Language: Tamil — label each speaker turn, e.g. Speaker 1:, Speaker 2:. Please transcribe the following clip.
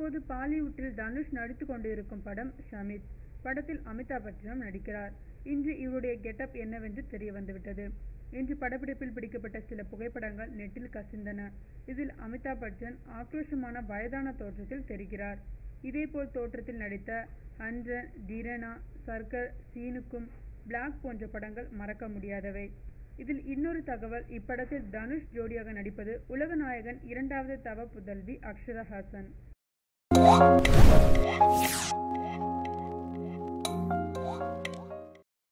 Speaker 1: தற்போது பாலிவுட்டில் தனுஷ் நடித்து கொண்டிருக்கும் படம் ஷமித் படத்தில் அமிதாப் பச்சனும் நடிக்கிறார் இன்று இவருடைய கெட்டப் என்னவென்று தெரிய வந்துவிட்டது இன்று படப்பிடிப்பில் பிடிக்கப்பட்ட சில புகைப்படங்கள் நெட்டில் கசிந்தன இதில் அமிதாப் பச்சன் ஆக்ரோஷமான வயதான தோற்றத்தில் தெரிகிறார் இதேபோல் தோற்றத்தில் நடித்த ஹண்ட்ரன் டிரனா சர்க்கர் சீனுக்கும் பிளாக் போன்ற படங்கள் மறக்க முடியாதவை இதில் இன்னொரு தகவல் இப்படத்தில் தனுஷ் ஜோடியாக நடிப்பது உலகநாயகன் இரண்டாவது தவ புதல்வி அக்ஷரா ஹாசன்